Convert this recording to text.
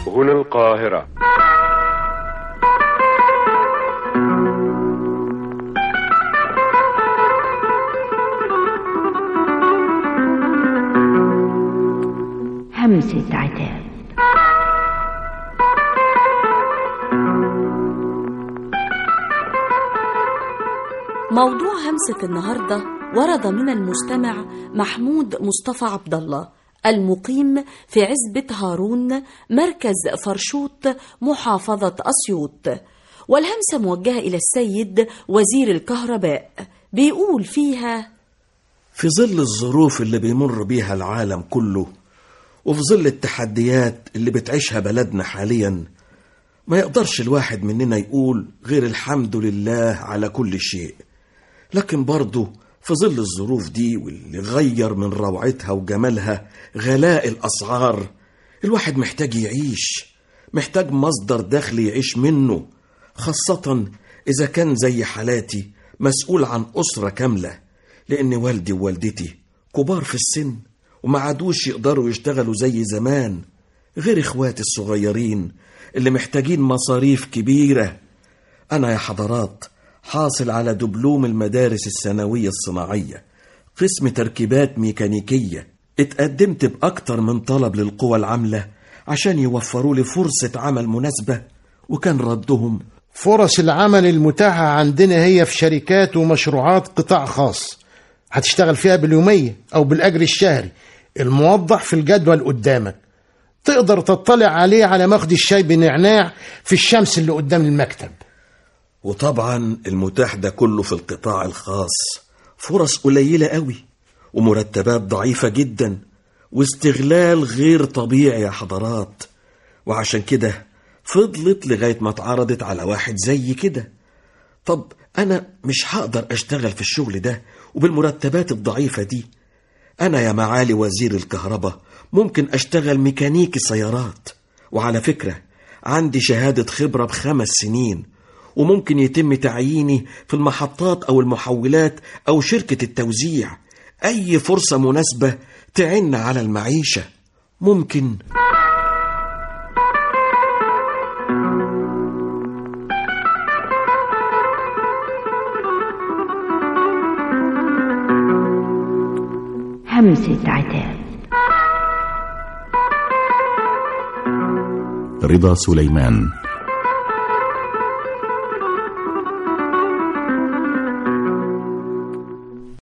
هنا القاهرة همسة عتاب موضوع همسة النهاردة ورد من المستمع محمود مصطفى عبد الله المقيم في عزبة هارون مركز فرشوط محافظة أسيوط والهمسة موجهة إلى السيد وزير الكهرباء بيقول فيها في ظل الظروف اللي بيمر بيها العالم كله وفي ظل التحديات اللي بتعيشها بلدنا حاليا ما يقدرش الواحد مننا يقول غير الحمد لله على كل شيء لكن برضه في ظل الظروف دي واللي غير من روعتها وجمالها غلاء الأسعار الواحد محتاج يعيش محتاج مصدر دخل يعيش منه خاصة إذا كان زي حالاتي مسؤول عن أسرة كاملة لأن والدي ووالدتي كبار في السن وما عادوش يقدروا يشتغلوا زي زمان غير إخواتي الصغيرين اللي محتاجين مصاريف كبيرة أنا يا حضرات حاصل على دبلوم المدارس الثانوية الصناعية قسم تركيبات ميكانيكية اتقدمت بأكتر من طلب للقوى العاملة عشان يوفروا لي فرصة عمل مناسبة وكان ردهم فرص العمل المتاحة عندنا هي في شركات ومشروعات قطاع خاص هتشتغل فيها باليومية أو بالأجر الشهري الموضح في الجدول قدامك تقدر تطلع عليه على مخد الشاي بنعناع في الشمس اللي قدام المكتب وطبعا المتاح ده كله في القطاع الخاص فرص قليلة قوي ومرتبات ضعيفة جدا واستغلال غير طبيعي يا حضرات وعشان كده فضلت لغاية ما اتعرضت على واحد زي كده طب أنا مش هقدر أشتغل في الشغل ده وبالمرتبات الضعيفة دي أنا يا معالي وزير الكهرباء ممكن أشتغل ميكانيكي سيارات وعلى فكرة عندي شهادة خبرة بخمس سنين وممكن يتم تعييني في المحطات أو المحولات أو شركة التوزيع أي فرصة مناسبة تعن على المعيشة ممكن همسة عتاب رضا سليمان